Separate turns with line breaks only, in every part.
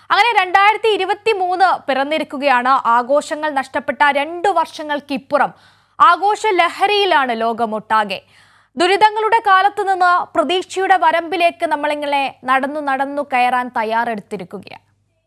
അങ്ങനെ രണ്ടായിരത്തി ഇരുപത്തി മൂന്ന് പിറന്നിരിക്കുകയാണ് ആഘോഷങ്ങൾ നഷ്ടപ്പെട്ട രണ്ടു വർഷങ്ങൾക്കിപ്പുറം ആഘോഷ ലഹരിയിലാണ് ലോകമൊട്ടാകെ ദുരിതങ്ങളുടെ കാലത്ത് നിന്ന് പ്രതീക്ഷയുടെ വരമ്പിലേക്ക് നമ്മളിങ്ങനെ നടന്നു നടന്നു കയറാൻ തയ്യാറെടുത്തിരിക്കുകയാണ്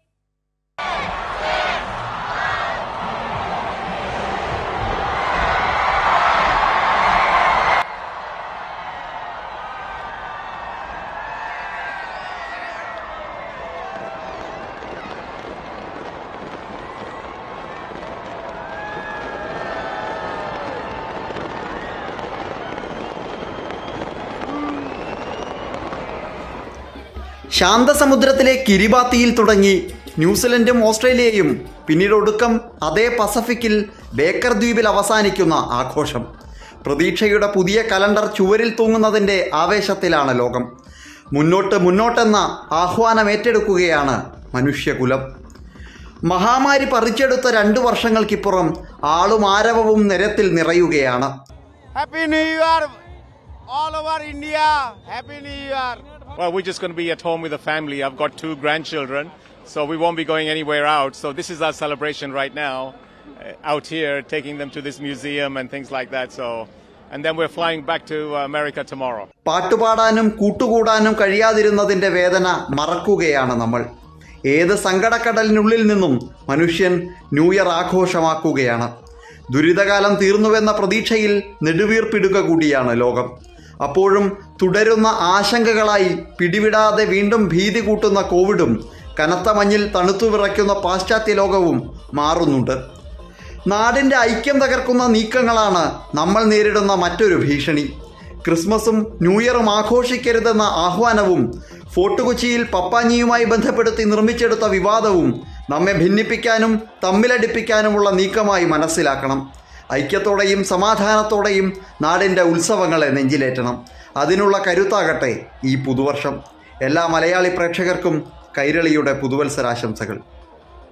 ശാന്തസമുദ്രത്തിലെ കിരിബാത്തിയിൽ തുടങ്ങി ന്യൂസിലൻഡും ഓസ്ട്രേലിയയും പിന്നീട് ഒടുക്കം അതേ പസഫിക്കിൽ ബേക്കർ ദ്വീപിൽ അവസാനിക്കുന്ന ആഘോഷം പ്രതീക്ഷയുടെ പുതിയ കലണ്ടർ ചുവരിൽ തൂങ്ങുന്നതിൻ്റെ ആവേശത്തിലാണ് ലോകം മുന്നോട്ട് മുന്നോട്ടെന്ന ആഹ്വാനം ഏറ്റെടുക്കുകയാണ് മനുഷ്യകുലം മഹാമാരി പറിച്ചെടുത്ത രണ്ടു വർഷങ്ങൾക്കിപ്പുറം ആളും ആരവവും നിരത്തിൽ നിറയുകയാണ്
Happy New Year, all over India. Happy New Year.
Well, we're just going to be at home with the family. I've got two grandchildren, so we won't be going anywhere out. So this is our celebration right now, uh, out here, taking them to this museum and things like that. So, and then we're flying back to uh, America tomorrow.
പാട്ടുപാടാനും കൂട്ടുകൂടാനും കഴിയാതിരുന്നതിൻ്റെ വേദന മറക്കുകയാണ് നമ്മൾ ഏത് സങ്കടക്കടലിനുള്ളിൽ നിന്നും മനുഷ്യൻ new year ആഘോഷമാക്കുകയാണ് ദുരിതകാലം തീർന്നുവെന്ന പ്രതീക്ഷയിൽ നെടുവീർപ്പിടുക കൂടിയാണ് ലോകം അപ്പോഴും തുടരുന്ന ആശങ്കകളായി പിടിവിടാതെ വീണ്ടും ഭീതി കൂട്ടുന്ന കോവിഡും കനത്ത മഞ്ഞിൽ തണുത്തു വിറയ്ക്കുന്ന പാശ്ചാത്യ ലോകവും മാറുന്നുണ്ട് നാടിൻ്റെ ഐക്യം തകർക്കുന്ന നീക്കങ്ങളാണ് നമ്മൾ നേരിടുന്ന മറ്റൊരു ഭീഷണി ക്രിസ്മസും ന്യൂ ഇയറും ആഘോഷിക്കരുതെന്ന ആഹ്വാനവും ഫോർട്ട് കൊച്ചിയിൽ പപ്പാഞ്ഞിയുമായി ബന്ധപ്പെടുത്തി നിർമ്മിച്ചെടുത്ത വിവാദവും നമ്മെ ഭിന്നിപ്പിക്കാനും തമ്മിലടിപ്പിക്കാനുമുള്ള നീക്കമായി മനസ്സിലാക്കണം ഐക്യത്തോടെയും സമാധാനത്തോടെയും നാടിൻ്റെ ഉത്സവങ്ങളെ നെഞ്ചിലേറ്റണം അതിനുള്ള കരുത്താകട്ടെ ഈ പുതുവർഷം എല്ലാ മലയാളി പ്രേക്ഷകർക്കും കൈരളിയുടെ പുതുവത്സരാശംസകൾ